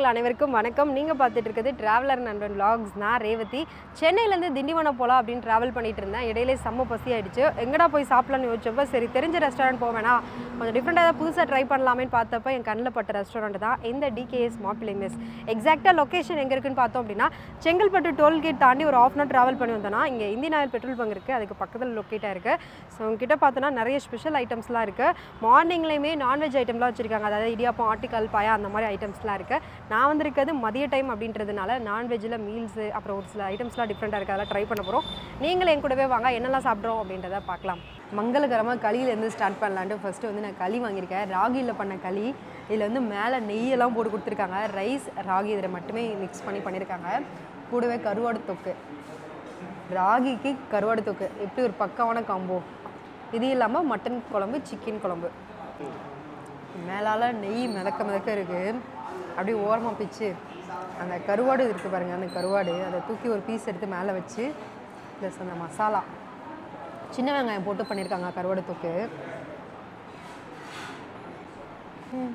நேயர்கள் அனைவருக்கும் வணக்கம் நீங்கள் பார்த்துட்டு இருக்கிறது டிராவலர் நண்பன் vlogs நான் ரேவதி சென்னையிலேருந்து திண்டிவனம் போகலாம் அப்படின்னு ட்ராவல் பண்ணிட்டு இருந்தேன் இடையிலே செம்ம பசி ஆயிடுச்சு எங்கடா போய் சாப்பிடலாம்னு யோசிச்சப்போ சரி தெரிஞ்ச ரெஸ்டாரண்ட் போவேனா கொஞ்சம் டிஃப்ரெண்ட்டாக ஏதாவது புதுசாக ட்ரை பண்ணலாமேன்னு பார்த்தப்ப என் கண்ணில் பட்ட ரெஸ்டாரண்ட் தான் இந்த டிகேஎஸ் மாப்பிள்ளை மெஸ் எக்ஸாக்டாக லொக்கேஷன் எங்கே இருக்குன்னு பார்த்தோம் அப்படின்னா செங்கல்பட்டு டோல்கேட் தாண்டி ஒரு ஆஃப் அன் ட்ராவல் பண்ணி வந்தோம்னா இங்கே இந்தியன் ஆயில் பெட்ரோல் பங்க் இருக்குது அதுக்கு பக்கத்தில் லொக்கேட்டாக இருக்குது ஸோ உங்ககிட்ட பார்த்தோன்னா நிறைய ஸ்பெஷல் ஐட்டம்ஸ்லாம் இருக்குது மார்னிங்லேயுமே நான்வெஜ் ஐட்டம்லாம் வச்சுருக்காங்க அதாவது இடியாப்பம் ஆட்டுக்கால் பாயா அந்த மாதிரி ஐட்டம்ஸ்லாம் இருக்குது நான் வந்திருக்கிறது மதிய டைம் அப்படின்றதுனால நான்வெஜ்ஜில் மீல்ஸு அப்புறம் ஒரு சில ஐட்டம்ஸ்லாம் டிஃப்ரெண்ட்டாக இருக்குது அதெல்லாம் ட்ரை பண்ண போகிறோம் நீங்களும் என் கூடவே வாங்க என்னெல்லாம் சாப்பிட்றோம் அப்படின்றத பார்க்கலாம் மங்களகரமாக களியிலேருந்து ஸ்டார்ட் பண்ணலான்ட்டு ஃபஸ்ட்டு வந்து நான் களி வாங்கியிருக்கேன் ராகியில் பண்ண களி இதில் வந்து மேலே நெய்யெல்லாம் போட்டு கொடுத்துருக்காங்க ரைஸ் ராகி இதில் மட்டுமே மிக்ஸ் பண்ணி பண்ணியிருக்காங்க கூடவே கருவாடு தொக்கு ராகிக்கு கருவாடு தொக்கு எப்படி ஒரு பக்காவான காம்போ இது இல்லாமல் மட்டன் குழம்பு சிக்கன் குழம்பு மேலால் நெய் மிதக்க மிதக்க இருக்குது அப்படியே ஓரமாக பிச்சு அந்த கருவாடு இருக்குது பாருங்கள் அந்த கருவாடு அதை தூக்கி ஒரு பீஸ் எடுத்து மேலே வச்சு ப்ளஸ் அந்த மசாலா சின்ன வெங்காயம் போட்டு பண்ணியிருக்காங்க கருவாடு தொக்கு ம்.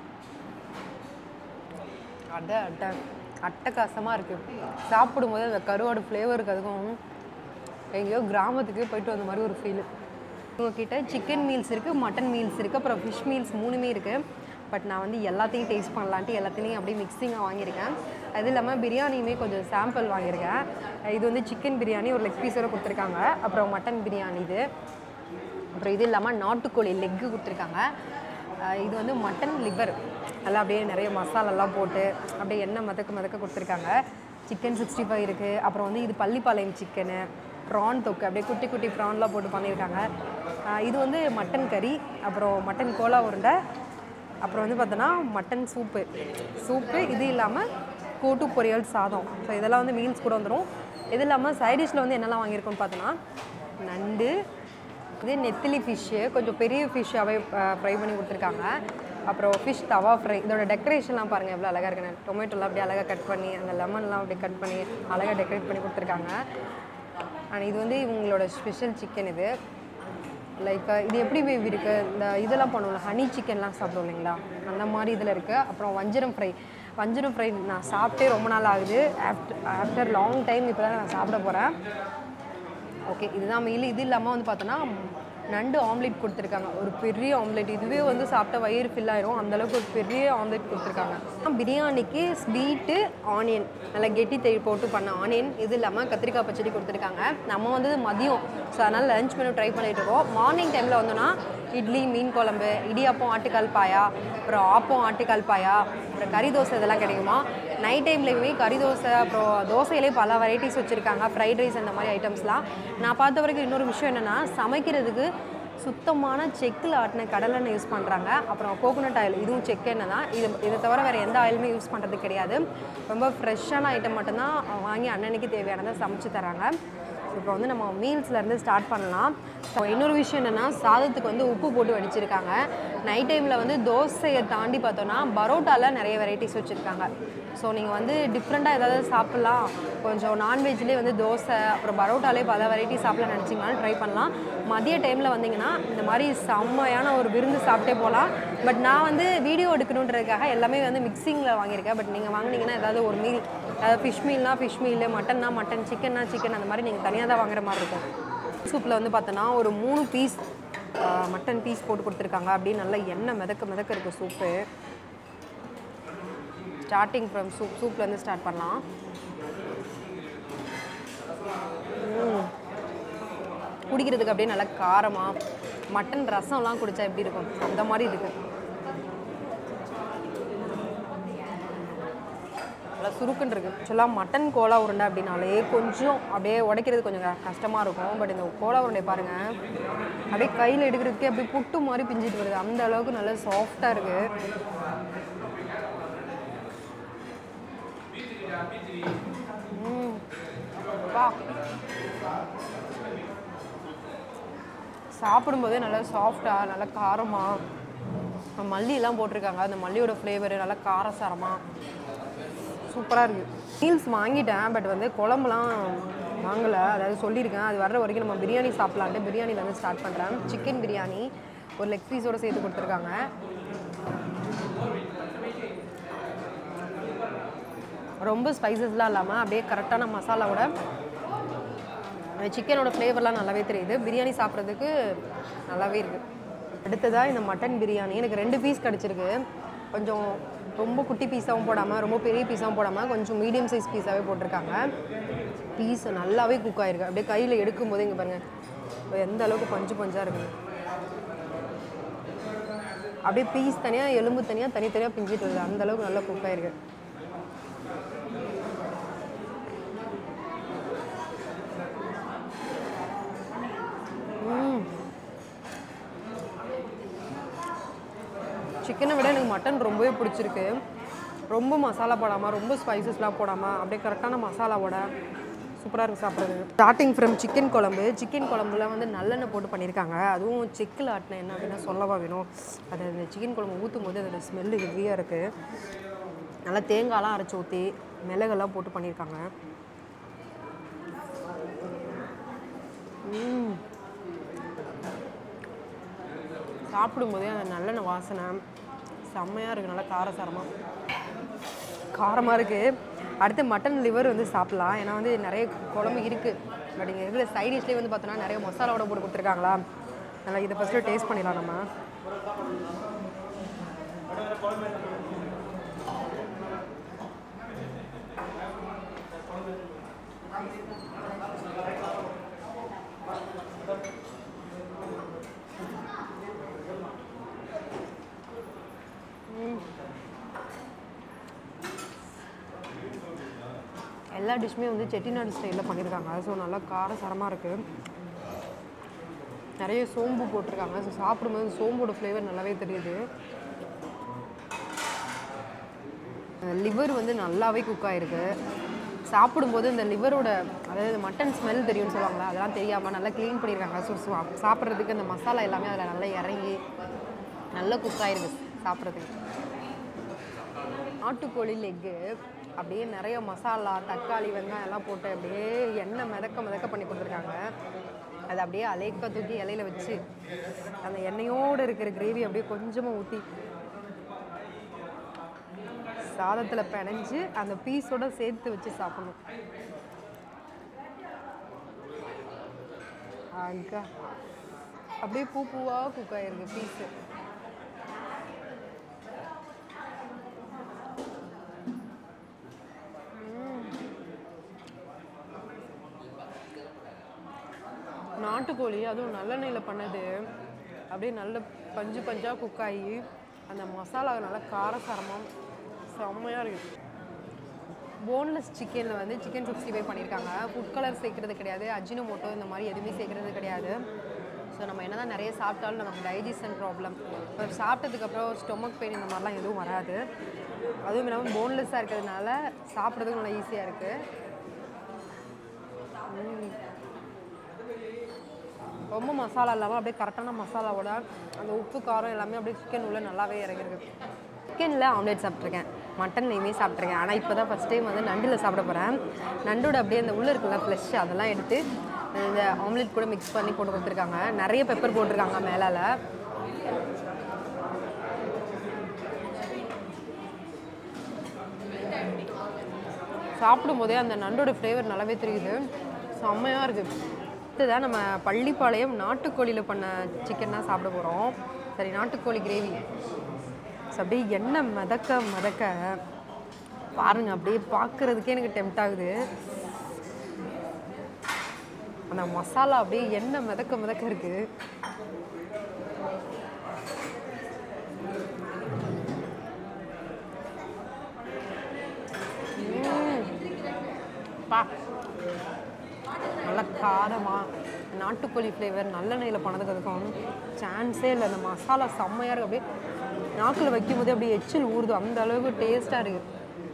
அட அட்ட அட்டகாசமாக இருக்குது சாப்பிடும்போது அந்த கருவாடு ஃப்ளேவருக்கு அதுக்கும் எங்கேயோ கிராமத்துக்கு போயிட்டு வந்த மாதிரி ஒரு ஃபீலு உங்ககிட்ட சிக்கன் மீல்ஸ் இருக்குது மட்டன் மீல்ஸ் இருக்குது அப்புறம் ஃபிஷ் மீல்ஸ் மூணுமே இருக்குது பட் நான் வந்து எல்லாத்தையும் டேஸ்ட் பண்ணலான்ட்டு எல்லாத்தையும் அப்படியே மிக்சிங்காக வாங்கியிருக்கேன் அது இல்லாமல் பிரியாணியுமே கொஞ்சம் சாம்பிள் வாங்கியிருக்கேன் இது வந்து சிக்கன் பிரியாணி ஒரு லெக் பீஸோட கொடுத்துருக்காங்க அப்புறம் மட்டன் பிரியாணி இது அப்புறம் இது இல்லாமல் நாட்டுக்கோழி லெக்கு கொடுத்துருக்காங்க அஹ் இது வந்து மட்டன் லிவர் நல்லா அப்படியே நிறைய மசாலாலாம் போட்டு அப்படியே எண்ணெய் மதக்க மதக்க கொடுத்துருக்காங்க சிக்கன் சிக்ஸ்டி ஃபைவ் இருக்குது அப்புறம் வந்து இது பள்ளிப்பாளையம் சிக்கனு ப்ரான் தொக்கு அப்படியே குட்டி குட்டி ப்ரான்லாம் போட்டு பண்ணியிருக்காங்க அஹ் இது வந்து மட்டன் கறி அப்புறம் மட்டன் கோலா உருண்டை அப்புறம் வந்து பார்த்தோன்னா மட்டன் சூப்பு சூப்பு இது இல்லாமல் கூட்டு பொரியல் சாதம் ஸோ இதெல்லாம் வந்து மீல்ஸ் கூட வந்துடும் இது இல்லாமல் சைடிஷில் வந்து என்னெல்லாம் வாங்கியிருக்கோம்னு பார்த்தோன்னா நண்டு இது நெத்திலி ஃபிஷ்ஷு கொஞ்சம் பெரிய ஃபிஷ்ஷாகவே ஃப்ரை பண்ணி கொடுத்துருக்காங்க அப்புறம் ஃபிஷ் தவா ஃப்ரை இதோட டெக்கரேஷன்லாம் பாருங்கள் எவ்வளோ அழகாக இருக்குன்னு டொமேட்டோலாம் அப்படியே அழகாக கட் பண்ணி அந்த லெமன்லாம் அப்படியே கட் பண்ணி அழகாக டெக்கரேட் பண்ணி கொடுத்துருக்காங்க அண்ட் இது வந்து இவங்களோட ஸ்பெஷல் சிக்கன் இது லைக் இது எப்படி பேபி இருக்குது இந்த இதெல்லாம் பண்ணுவோம்ல ஹனி சிக்கன்லாம் சாப்பிடுவோம் இல்லைங்களா அந்த மாதிரி இதில் இருக்குது அப்புறம் வஞ்சரம் ஃப்ரை வஞ்சரம் ஃப்ரை நான் சாப்பிட்டே ரொம்ப நாள் ஆகுது ஆஃப்டர் ஆஃப்டர் லாங் டைம் இப்போ தான் நான் சாப்பிட போகிறேன் ஓகே இதுதான் மெயில் இது இல்லாமல் வந்து பார்த்தோன்னா நண்டு ஆம்லேட் கொடுத்துருக்காங்க ஒரு பெரிய ஆம்லேட் இதுவே வந்து சாப்பிட்டா வயிறு ஃபில் ஆயிரும் அந்த அளவுக்கு ஒரு பெரிய ஆம்லேட் கொடுத்துருக்காங்க பிரியாணிக்கு ஸ்வீட்டு ஆனியன் நல்லா கெட்டி தேய் போட்டு பண்ண ஆனியன் இது இல்லாமல் கத்திரிக்காய் பச்சடி கொடுத்துருக்காங்க நம்ம வந்து மதியம் ஸோ அதனால் லஞ்ச் மெனு ட்ரை பண்ணிட்டு இருக்கோம் மார்னிங் டைமில் வந்தோன்னா இட்லி மீன் குழம்பு இடியாப்பம் ஆட்டுக்கால் பாயா அப்புறம் ஆப்பம் ஆட்டுக்கால் பாயா அப்புறம் கறி தோசை இதெல்லாம் கிடைக்குமா நைட் டைம்லேயுமே கறி தோசை அப்புறம் தோசையிலே பல வெரைட்டிஸ் வச்சுருக்காங்க ஃப்ரைட் ரைஸ் அந்த மாதிரி ஐட்டம்ஸ்லாம் நான் பார்த்த வரைக்கும் இன்னொரு விஷயம் என்னென்னா சமைக்கிறதுக்கு சுத்தமான செக்கில் ஆட்டின கடலெண்ணெய் யூஸ் பண்ணுறாங்க அப்புறம் கோகோனட் ஆயில் இதுவும் செக் எண்ணெய் தான் இது இதை தவிர வேறு எந்த ஆயிலுமே யூஸ் பண்ணுறது கிடையாது ரொம்ப ஃப்ரெஷ்ஷான ஐட்டம் மட்டும்தான் வாங்கி அன்னன்னைக்கு தேவையானதை சமைச்சு தராங்க இப்போ வந்து நம்ம மீல்ஸ்லேருந்து ஸ்டார்ட் பண்ணலாம் ஸோ இன்னொரு விஷயம் என்னென்னா சாதத்துக்கு வந்து உப்பு போட்டு வடிச்சிருக்காங்க நைட் டைமில் வந்து தோசையை தாண்டி பார்த்தோன்னா பரோட்டாவில் நிறைய வெரைட்டிஸ் வச்சுருக்காங்க ஸோ நீங்கள் வந்து டிஃப்ரெண்ட்டாக ஏதாவது சாப்பிட்லாம் கொஞ்சம் நான்வெஜ்லேயே வந்து தோசை அப்புறம் பரோட்டாலே பல வெரைட்டி சாப்பிடலாம் நினச்சிங்கனாலும் ட்ரை பண்ணலாம் மதிய டைமில் வந்தீங்கன்னா இந்த மாதிரி செம்மையான ஒரு விருந்து சாப்பிட்டே போகலாம் பட் நான் வந்து வீடியோ எடுக்கணுன்றதுக்காக எல்லாமே வந்து மிக்சிங்கில் வாங்கியிருக்கேன் பட் நீங்கள் வாங்குனீங்கன்னா ஏதாவது ஒரு மீல் அதாவது ஃபிஷ் மீல்னா ஃபிஷ் மீல் மட்டன்னா மட்டன் சிக்கன்னா சிக்கன் அந்த மாதிரி நீங்கள் தனியாக தான் வாங்குற மாதிரி இருக்கும் சூப்பில் வந்து பார்த்தோன்னா ஒரு மூணு பீஸ் மட்டன் பீஸ் போட்டு கொடுத்துருக்காங்க அப்படியே நல்லா எண்ணெய் மிதக்க மிதக்க இருக்குது சூப்பு ஸ்டார்டிங் ஃப்ரம் சூப் சூப்லேருந்து ஸ்டார்ட் பண்ணலாம் ம். குடிக்கிறதுக்கு அப்படியே நல்லா காரமாக மட்டன் ரசம்லாம் குடித்தா எப்படி இருக்கும் அந்த மாதிரி இருக்குது நல்லா சுருக்குன்னு இருக்கு ஆக்சுவலாக மட்டன் கோலா உருண்டை அப்படின்னாலே கொஞ்சம் அப்படியே உடைக்கிறது கொஞ்சம் க- கஷ்டமாக இருக்கும் பட் இந்த கோலா உருண்டை பாருங்கள் அப்படியே கையில் எடுக்கிறதுக்கே அப்படியே புட்டு மாதிரி பிஞ்சிட்டு வருது அந்த அளவுக்கு நல்லா சாஃப்டாக இருக்குது ம் வா சாப்பிடும்போதே நல்லா சாஃப்டாக நல்லா காரமாக மல்லியெல்லாம் போட்டிருக்காங்க அந்த மல்லியோட ஃப்ளேவர் நல்லா காரசாரமாக சூப்பராக இருக்குது மீல்ஸ் வாங்கிட்டேன் பட் வந்து குழம்புலாம் வாங்கலை அதாவது சொல்லியிருக்கேன் அது வர்ற வரைக்கும் நம்ம பிரியாணி சாப்பிட்லான்ட்டு பிரியாணில வந்து ஸ்டார்ட் பண்ணுறேன் சிக்கன் பிரியாணி ஒரு லெக் பீஸோடு சேர்த்து கொடுத்துருக்காங்க ரொம்ப ஸ்பைசஸ்லாம் இல்லாமல் அப்படியே கரெக்டான மசாலாவோட சிக்கனோட ஃப்ளேவர்லாம் நல்லாவே தெரியுது பிரியாணி சாப்பிட்றதுக்கு நல்லாவே இருக்குது அடுத்ததாக இந்த மட்டன் பிரியாணி எனக்கு ரெண்டு பீஸ் கிடச்சிருக்கு கொஞ்சம் ரொம்ப குட்டி பீஸாகவும் போடாமல் ரொம்ப பெரிய பீஸாகவும் போடாமல் கொஞ்சம் மீடியம் சைஸ் பீஸாகவே போட்டிருக்காங்க பீஸ் நல்லாவே குக் ஆயிருக்கு அப்படியே கையில் எடுக்கும்போது இங்கே பாருங்கள் எந்த அளவுக்கு பஞ்சு பஞ்சாக இருக்குது அப்படியே பீஸ் தனியாக எலும்பு தனியாக தனித்தனியாக பிஞ்சிட்டு வருது அந்த அளவுக்கு நல்லா குக் ஆயிருக்கு சிக்கனை விட எனக்கு மட்டன் ரொம்பவே பிடிச்சிருக்கு ரொம்ப மசாலா போடாமல் ரொம்ப ஸ்பைசஸ்லாம் போடாமல் அப்படியே கரெக்டான மசாலாவோட சூப்பராக இருக்குது சாப்பிட்றது ஸ்டார்டிங் ஃப்ரம் சிக்கன் குழம்பு சிக்கன் குழம்புல வந்து நல்லெண்ணெய் போட்டு பண்ணியிருக்காங்க அதுவும் செக்கில் ஆட்டின என்ன அப்படின்னா சொல்லவா வேணும் அது அந்த சிக்கன் குழம்பு ஊற்றும் போது அதோட ஸ்மெல்லு ஹெவியாக இருக்குது நல்லா தேங்காய்லாம் அரைச்சி ஊற்றி மிளகெல்லாம் போட்டு பண்ணியிருக்காங்க ம். சாப்பிடும்போதே அந்த நல்லெண்ணெய் வாசனை செம்மையாக இருக்குது நல்லா காரசாரமாக காரமாக இருக்குது அடுத்து மட்டன் லிவர் வந்து சாப்பிட்லாம் ஏன்னா வந்து நிறைய குழம்பு இருக்குது பட் இங்கே இருக்கிற சைட் டிஷ்லேயே வந்து பார்த்தோன்னா நிறைய மசாலாவோட போட்டு கொடுத்துருக்காங்களா நல்லா இதை ஃபஸ்ட்டு டேஸ்ட் பண்ணிடலாம் நம்ம எல்லா டிஷ்ஷுமே வந்து செட்டிநாடு ஸ்டைலில் பண்ணியிருக்காங்க ஸோ நல்லா காரசாரமாக இருக்குது நிறைய சோம்பு போட்டிருக்காங்க ஸோ சாப்பிடும்போது சோம்போட ஃப்ளேவர் நல்லாவே தெரியுது லிவர் வந்து நல்லாவே குக் ஆகிருக்கு சாப்பிடும்போது இந்த லிவரோட அதாவது மட்டன் ஸ்மெல் தெரியும்னு சொல்லுவாங்களா அதெல்லாம் தெரியாமல் நல்லா க்ளீன் பண்ணியிருக்காங்க ஸோ சாப்பிட்றதுக்கு அந்த மசாலா எல்லாமே அதில் நல்லா இறங்கி நல்லா குக் ஆகிருக்கு சாப்பிட்றதுக்கு நாட்டுக்கோழி லெக்கு அப்படியே நிறைய மசாலா தக்காளி வெங்காயம் எல்லாம் போட்டு அப்படியே எண்ணெய் மிதக்க மிதக்க பண்ணி கொடுத்துருக்காங்க அதை அப்படியே அலைக்க தூக்கி இலையில வச்சு அந்த எண்ணெயோடு இருக்கிற கிரேவி அப்படியே கொஞ்சமாக ஊற்றி சாதத்தில் பிணைஞ்சு அந்த பீஸோட சேர்த்து வச்சு சாப்பிடணும் அக்கா அப்படியே பூ பூவாக குக் ஆயிருக்கு பீஸு நாட்டுக்கோழி அதுவும் நல்லெண்ணெயில் பண்ணது அப்படியே நல்ல பஞ்சு பஞ்சாக குக் ஆகி அந்த மசாலா நல்லா காரசாரமாக செம்மையாக இருக்குது போன்லெஸ் சிக்கனில் வந்து சிக்கன் சிக்ஸ்டி ஃபைவ் பண்ணியிருக்காங்க ஃபுட் கலர் சேர்க்கறது கிடையாது அஜினோமோட்டோ இந்த மாதிரி எதுவுமே சேர்க்கறது கிடையாது ஸோ நம்ம என்ன தான் நிறைய சாப்பிட்டாலும் நமக்கு டைஜஷன் ப்ராப்ளம் இப்போ சாப்பிட்டதுக்கப்புறம் ஸ்டொமக் பெயின் இந்த மாதிரிலாம் எதுவும் வராது அதுவும் இல்லாமல் போன்லெஸ்ஸாக இருக்கிறதுனால சாப்பிட்றதுக்கு நல்லா ஈஸியாக இருக்குது ரொம்ப மசாலா இல்லாமல் அப்படியே கரெக்டான மசாலாவோட அந்த உப்பு காரம் எல்லாமே அப்படியே சிக்கன் உள்ள நல்லாவே இறங்கிருக்கு சிக்கனில் ஆம்லேட் சாப்பிட்ருக்கேன் மட்டன்லேயுமே சாப்பிட்ருக்கேன் ஆனால் இப்போ தான் ஃபஸ்ட் டைம் வந்து நண்டில் சாப்பிட போகிறேன் நண்டோட அப்படியே அந்த உள்ளே இருக்குல்ல ஃப்ளஷ் அதெல்லாம் எடுத்து இந்த ஆம்லேட் கூட மிக்ஸ் பண்ணி போட்டு கொடுத்துருக்காங்க நிறைய பெப்பர் போட்டிருக்காங்க மேலால் சாப்பிடும்போதே அந்த நண்டோட ஃப்ளேவர் நல்லாவே தெரியுது செம்மையாக இருக்குது அடுத்ததான் நம்ம பள்ளிப்பாளையம் நாட்டுக்கோழியில் பண்ண சிக்கன் தான் சாப்பிட போகிறோம் சரி நாட்டுக்கோழி கிரேவி ஸோ அப்படியே எண்ணெய் மிதக்க மிதக்க பாருங்க அப்படியே பார்க்குறதுக்கே எனக்கு டெம்ட் ஆகுது அந்த மசாலா அப்படியே எண்ணெய் மிதக்க மிதக்க இருக்குது பா நல்லா காரமாக நாட்டுக்கோழி ஃப்ளேவர் நல்லெண்ணெயில் பண்ணதுக்கு அதுக்கும் சான்ஸே இல்லை அந்த மசாலா செம்மையாக இருக்குது அப்படியே நாக்கில் வைக்கும் போதே அப்படியே எச்சில் ஊறுது அந்த அளவுக்கு டேஸ்ட்டாக இருக்குது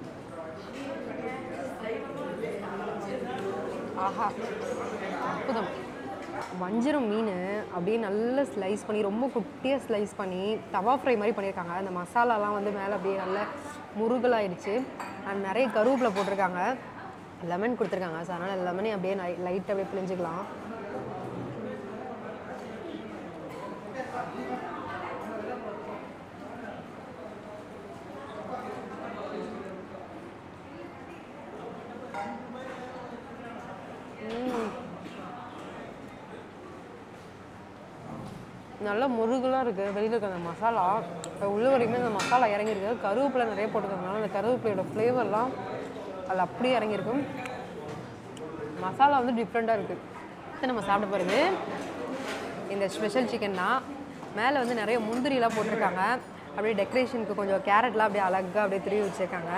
ஆஹா அற்புதம் வஞ்சிரம் மீன் அப்படியே நல்லா ஸ்லைஸ் பண்ணி ரொம்ப குட்டியாக ஸ்லைஸ் பண்ணி தவா ஃப்ரை மாதிரி பண்ணியிருக்காங்க அந்த மசாலாலாம் வந்து மேலே அப்படியே நல்லா முருகலாயிடுச்சு அண்ட் நிறைய கருவேப்பிலை போட்டிருக்காங்க லெமன் கொடுத்துருக்காங்க ஸோ அதனால் லெமனே அப்படியே லைட்டாக அப்படியே பிழிஞ்சுக்கலாம் நல்ல முருகலாக இருக்குது வெளியில் இருக்க அந்த மசாலா இப்போ உள்ள வரைக்குமே அந்த மசாலா இறங்கியிருக்கு கருவேப்பிலை நிறைய போட்டுக்கிறதுனால அந்த கருவேப்பிலையோட ஃப்ளேவர்லாம் அதில் அப்படியே இறங்கியிருக்கும் மசாலா வந்து டிஃப்ரெண்ட்டாக இருக்குது அடுத்து நம்ம சாப்பிட போகிறது இந்த ஸ்பெஷல் சிக்கன் தான் மேலே வந்து நிறைய முந்திரிலாம் போட்டிருக்காங்க அப்படியே டெக்கரேஷனுக்கு கொஞ்சம் கேரட்லாம் அப்படியே அழகாக அப்படியே திருவி வச்சுருக்காங்க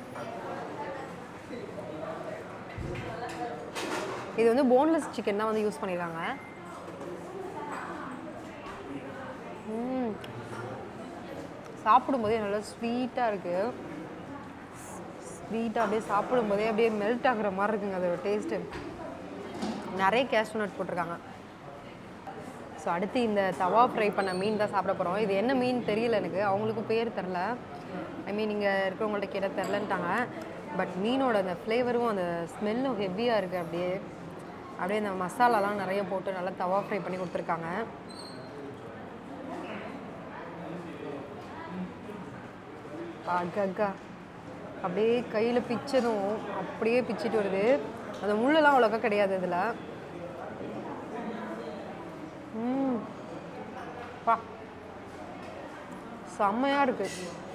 இது வந்து போன்லெஸ் சிக்கன் தான் வந்து யூஸ் பண்ணியிருக்காங்க ம். சாப்பிடும்போதே நல்லா ஸ்வீட்டாக இருக்குது ஸ்வீட்டாக அப்படியே சாப்பிடும்போதே அப்படியே மெல்ட் ஆகுற மாதிரி இருக்குங்க அதோட டேஸ்ட்டு நிறைய கேஷ்யூ நட் போட்டிருக்காங்க ஸோ அடுத்து இந்த தவா ஃப்ரை பண்ண மீன் தான் சாப்பிட போகிறோம் இது என்ன மீன் தெரியல எனக்கு அவங்களுக்கும் பேர் தெரில ஐ மீன் இங்கே இருக்கிறவங்கள்ட்ட கேட்ட தெரிலன்ட்டாங்க பட் மீனோட அந்த ஃப்ளேவரும் அந்த ஸ்மெல்லும் ஹெவியாக இருக்குது அப்படியே அப்படியே இந்த மசாலாலாம் நிறைய போட்டு நல்லா தவா ஃப்ரை பண்ணி கொடுத்துருக்காங்க அக்கா அப்படியே கையில் பிச்சதும் அப்படியே பிச்சிட்டு வருது அந்த முள்ளெல்லாம் அவ்வளோக்கா கிடையாது இதில் ம் பா செம்மையாக இருக்கு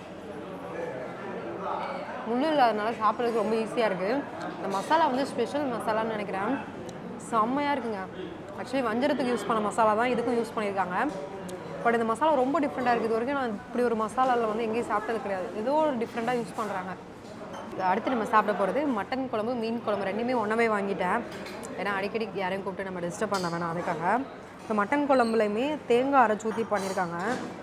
முள்ளு இல்லாதனால சாப்பிட்றதுக்கு ரொம்ப ஈஸியாக இருக்குது இந்த மசாலா வந்து ஸ்பெஷல் மசாலான்னு நினைக்கிறேன் செம்மையாக இருக்குங்க ஆக்சுவலி வஞ்சரத்துக்கு யூஸ் பண்ண மசாலா தான் இதுக்கும் யூஸ் பண்ணியிருக்காங்க பட் இந்த மசாலா ரொம்ப டிஃப்ரெண்ட்டாக இருக்குது இது வரைக்கும் நான் இப்படி ஒரு மசாலாவில் வந்து எங்கேயும் சாப்பிட்டது கிடையாது ஏதோ ஒரு டிஃப்ரெண்ட்டாக யூஸ் பண்ணுறாங்க அடுத்து நம்ம சாப்பிட போகிறது மட்டன் குழம்பு மீன் குழம்பு ரெண்டுமே ஒன்றாவே வாங்கிட்டேன் ஏன்னா அடிக்கடி யாரையும் கூப்பிட்டு நம்ம டிஸ்டர்ப் பண்ண வேணாம் அதுக்காக இப்போ மட்டன் குழம்புலையுமே தேங்காய் அரைச்சி ஊற்றி பண்ணியிருக்காங்க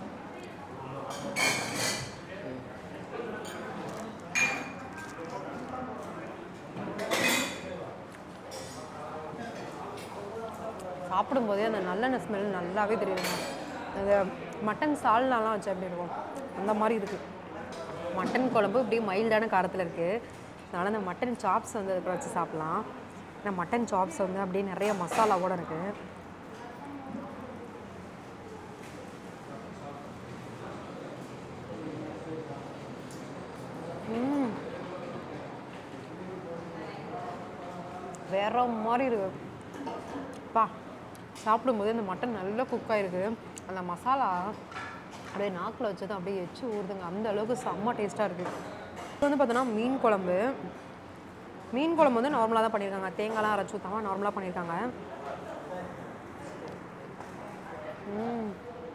சாப்பிடும்போதே அந்த நல்லெண்ணெய் ஸ்மெல் நல்லாவே தெரியுதுங்க அந்த மட்டன் சால்னாலாம் வச்சு அப்படி இருக்கும் அந்த மாதிரி இருக்குது மட்டன் குழம்பு இப்படி மைல்டான காரத்தில் இருக்குது அதனால் அந்த மட்டன் சாப்ஸ் வந்து அதுக்கு வச்சு சாப்பிட்லாம் ஏன்னா மட்டன் சாப்ஸ் வந்து அப்படியே நிறைய மசாலாவோட இருக்குது ம். வேற மாதிரி இருக்கு பா சாப்பிடும்போது இந்த மட்டன் நல்லா குக் ஆகிருக்கு அந்த மசாலா அப்படியே நாக்கில் வச்சதும் அப்படியே எச்சு ஊறுதுங்க அந்த அளவுக்கு செம்ம டேஸ்ட்டாக இருக்குது இது வந்து பார்த்தோன்னா மீன் குழம்பு மீன் குழம்பு வந்து நார்மலாக தான் பண்ணியிருக்காங்க தேங்காய்லாம் அரைச்சி ஊற்றாமல் நார்மலாக பண்ணியிருக்காங்க ம்.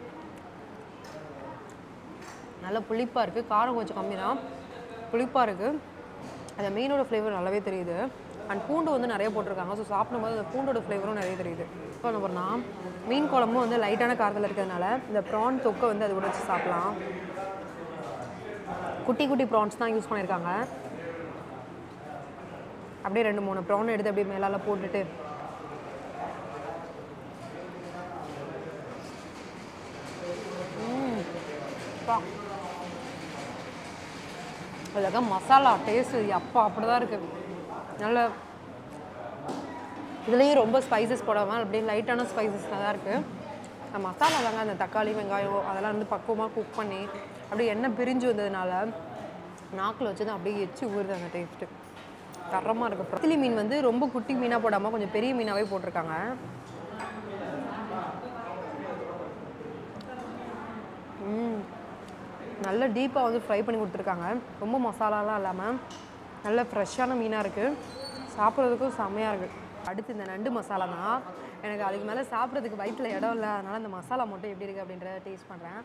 நல்ல புளிப்பாக இருக்குது காரம் கொஞ்சம் கம்மி தான் புளிப்பாக இருக்குது அந்த மீனோட ஃப்ளேவர் நல்லாவே தெரியுது அண்ட் பூண்டு வந்து நிறைய போட்டிருக்காங்க ஸோ சாப்பிடும்போது அந்த பூண்டோட ஃப்ளேவரும் நிறைய தெரியுது இப்போ என்ன பண்ணால் மீன் குழம்பும் வந்து லைட்டான காரத்தில் இருக்கிறதுனால இந்த ப்ரான் தொக்கை வந்து அது கூட வச்சு சாப்பிட்லாம் குட்டி குட்டி ப்ரான்ஸ் தான் யூஸ் பண்ணியிருக்காங்க அப்படியே ரெண்டு மூணு ப்ரான் எடுத்து அப்படியே மேலால போட்டுட்டு ம், பா. அதுக்காக மசாலா டேஸ்ட்டு அப்பா அப்படி தான் இருக்குது நல்ல இதுலேயும் ரொம்ப ஸ்பைசஸ் போடாமல் அப்படியே லைட்டான ஸ்பைசஸில் தான் இருக்குது அந்த மசாலா தாங்க அந்த தக்காளி வெங்காயம் அதெல்லாம் வந்து பக்குவமாக குக் பண்ணி அப்படியே எண்ணெய் பிரிஞ்சு வந்ததுனால நாக்கில் வச்சது அப்படியே எச்சு ஊறுது அந்த டேஸ்ட்டு தரமாக இருக்குது பிரத்திலி மீன் வந்து ரொம்ப குட்டி மீனாக போடாமல் கொஞ்சம் பெரிய மீனாகவே போட்டிருக்காங்க ம் நல்ல டீப்பாக வந்து ஃப்ரை பண்ணி கொடுத்துருக்காங்க ரொம்ப மசாலாலாம் இல்லாமல் நல்ல ஃப்ரெஷ்ஷான மீனாக இருக்குது சாப்பிட்றதுக்கும் செம்மையாக இருக்குது அடுத்து இந்த நண்டு மசாலா தான் எனக்கு அதுக்கு மேலே சாப்பிட்றதுக்கு வயிற்றில் இடம் இல்லை அதனால் இந்த மசாலா மட்டும் எப்படி இருக்குது அப்படின்றத டேஸ்ட் பண்ணுறேன்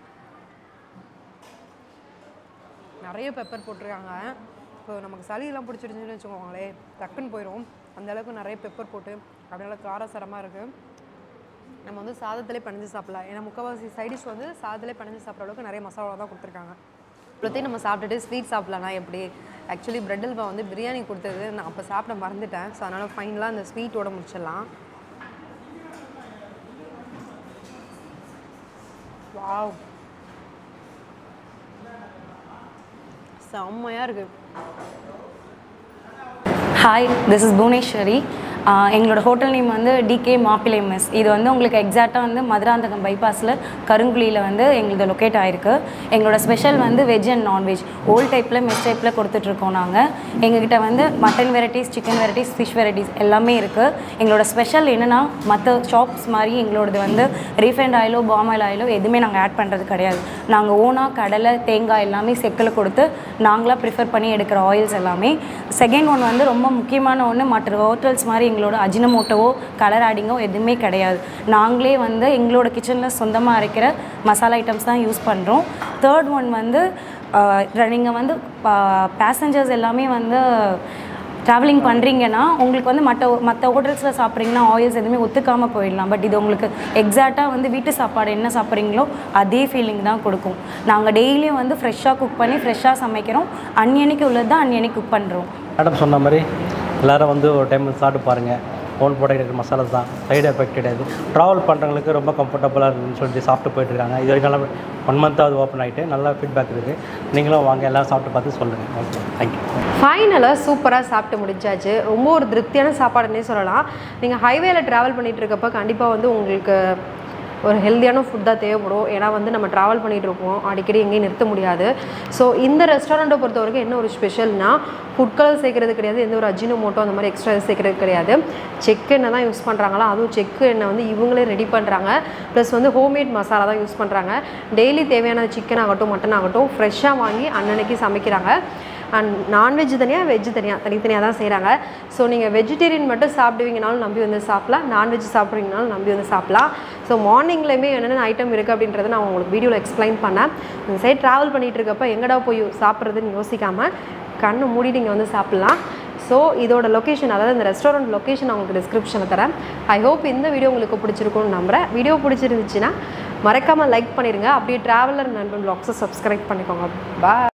நிறைய பெப்பர் போட்டிருக்காங்க இப்போ நமக்கு சளியெல்லாம் பிடிச்சிருந்துச்சுன்னு வச்சுக்கோங்களேன் டக்குன்னு போயிடும் அந்த அளவுக்கு நிறைய பெப்பர் போட்டு அப்படினால காரசரமாக இருக்குது நம்ம வந்து சாதத்திலே பிணைஞ்சு சாப்பிடலாம் ஏன்னா முக்கால்வாசி சைடிஷ் வந்து சாதத்திலே பிணைஞ்சு சாப்பிட்ற அளவுக்கு நிறைய மசாலா தான் கொடுத்துருக்காங்க இவ்வளோத்தையும் நம்ம சாப்பிட்டுட்டு ஸ்வீட் சாப்பிட்லாம்னா எப்படி ஆக்சுவலி பிரெட் அல்வா வந்து பிரியாணி கொடுத்தது நான் அப்போ சாப்பிட மறந்துட்டேன் ஸோ அதனால் ஃபைனலாக அந்த ஸ்வீட்டோட முடிச்சிடலாம் வாவ் செம்மையாக இருக்குது hi this is Bhuvaneswari ah எங்களோட ஹோட்டல் நேம் வந்து டிகே மாப்பிளை மெஸ் இது வந்து உங்களுக்கு எக்ஸாக்டாக வந்து மதுராந்தகம் பைபாஸில் கருங்குழியில் வந்து எங்களது லொக்கேட் ஆயிருக்கு எங்களோட ஸ்பெஷல் வந்து வெஜ் அண்ட் நான்வெஜ் ஓல்ட் டைப்பில் மெஸ் டைப்பில் கொடுத்துட்ருக்கோம் நாங்கள் எங்ககிட்ட வந்து mutton varieties chicken varieties fish varieties எல்லாமே இருக்குது எங்களோட ஸ்பெஷல் என்னென்னா மற்ற ஷாப்ஸ் மாதிரி எங்களோடது வந்து ரீஃபைண்ட் ஆயிலோ பாம் ஆயில் ஆயிலோ எதுவுமே நாங்கள் ஆட் பண்ணுறது கிடையாது நாங்கள் ஓனாக கடலை தேங்காய் எல்லாமே செக்கில் கொடுத்து நாங்களாக ப்ரிஃபர் பண்ணி எடுக்கிற ஆயில்ஸ் எல்லாமே செகண்ட் ஒன் வந்து ரொம்ப முக்கியமான ஒன்று மற்ற ஹோட்டல்ஸ் மாதிரி எங்களோட அஜினமோட்டோவோ கலர் ஆடிங்கோ எதுவுமே கிடையாது நாங்களே வந்து எங்களோட கிச்சனில் சொந்தமாக அரைக்கிற மசாலா ஐட்டம்ஸ் தான் யூஸ் பண்ணுறோம் தேர்ட் ஒன் வந்து நீங்கள் வந்து பேசஞ்சர்ஸ் எல்லாமே வந்து ட்ராவலிங் பண்ணுறீங்கன்னா உங்களுக்கு வந்து மற்ற மற்ற ஹோட்டல்ஸில் சாப்பிட்றீங்கன்னா ஆயில்ஸ் எதுவுமே ஒத்துக்காமல் போயிடலாம் பட் இது உங்களுக்கு எக்ஸாக்டாக வந்து வீட்டு சாப்பாடு என்ன சாப்பிட்றீங்களோ அதே ஃபீலிங் தான் கொடுக்கும் நாங்கள் டெய்லியும் வந்து ஃப்ரெஷ்ஷாக குக் பண்ணி ஃப்ரெஷ்ஷாக சமைக்கிறோம் அன்னியனைக்கு உள்ளது தான் அன்னியனைக்கு குக் பண்ணுறோம் மேடம் சொன்ன மாதிரி எல்லாரும் வந்து ஒரு டைம் சாப்பிட்டு பாருங்கள் ஓன் ப்ராடக்ட் மசாலாஸ் தான் சைடு எஃபெக்ட் கிடையாது ட்ராவல் பண்ணுறவங்களுக்கு ரொம்ப கம்ஃபர்டபுளாக இருக்குன்னு சொல்லிட்டு சாப்பிட்டு போயிட்டு இருக்காங்க இது வரைக்கும் நல்லா ஒன் மந்த்தாவது ஓப்பன் ஆகிட்டு நல்லா ஃபீட்பேக் இருக்குது நீங்களும் வாங்க எல்லாம் சாப்பிட்டு பார்த்து சொல்லுங்கள் ஓகே தேங்க்யூ ஃபைனலாக சூப்பராக சாப்பிட்டு முடிச்சாச்சு ரொம்ப ஒரு திருப்தியான சாப்பாடுன்னே சொல்லலாம் நீங்கள் ஹைவேல ட்ராவல் பண்ணிட்டு இருக்கப்ப கண்டிப்பாக வந்து உங்களுக்கு ஒரு ஹெல்த்தியான ஃபுட் தான் தேவைப்படும் ஏன்னா வந்து நம்ம ட்ராவல் பண்ணிகிட்டு இருப்போம் அடிக்கடி எங்கேயும் நிறுத்த முடியாது ஸோ இந்த ரெஸ்டாரண்ட்டை பொறுத்த வரைக்கும் என்ன ஒரு ஸ்பெஷல்னா ஃபுட் கலர் சேர்க்கறது கிடையாது எந்த ஒரு அஜினோமோட்டோ அந்த மாதிரி எக்ஸ்ட்ரா சேர்க்கறது கிடையாது செக் எண்ணெய் தான் யூஸ் பண்ணுறாங்களா அதுவும் செக்கு எண்ணெய் வந்து இவங்களே ரெடி பண்ணுறாங்க ப்ளஸ் வந்து ஹோம்மேட் மசாலா தான் யூஸ் பண்ணுறாங்க டெய்லி தேவையான சிக்கன் ஆகட்டும் மட்டன் ஆகட்டும் ஃப்ரெஷ்ஷாக வாங்கி அன்னன்னைக்கு சமைக்கிறாங்க அண்ட் நான்வெஜ் தனியாக வெஜ் தனியாக தனித்தனியாக தான் செய்கிறாங்க ஸோ நீங்கள் வெஜிடேரியன் மட்டும் சாப்பிடுவீங்கனாலும் நம்பி வந்து சாப்பிட்லாம் நான்வெஜ் சாப்பிட்றீங்கனாலும் நம்பி வந்து சாப்பிட்லாம் ஸோ மார்னிங்லேயுமே என்னென்ன ஐட்டம் இருக்குது அப்படின்றத நான் உங்களுக்கு வீடியோவில் எக்ஸ்பிளைன் பண்ணேன் இந்த சைட் ட்ராவல் பண்ணிகிட்டு இருக்கப்ப எங்கடா போய் சாப்பிட்றதுன்னு யோசிக்காமல் கண்ணை மூடிட்டு இங்கே வந்து சாப்பிட்லாம் ஸோ இதோட லொக்கேஷன் அதாவது இந்த ரெஸ்டாரண்ட் லொக்கேஷன் உங்களுக்கு டிஸ்கிரிப்ஷனில் தரேன் ஐ ஹோப் இந்த வீடியோ உங்களுக்கு பிடிச்சிருக்கும்னு நம்புகிறேன் வீடியோ பிடிச்சிருந்துச்சுன்னா மறக்காமல் லைக் பண்ணிடுங்க அப்படியே ட்ராவலர் நண்பன் பிளாக்ஸை சப்ஸ்கிரைப் பண்ணிக்கோங்க பா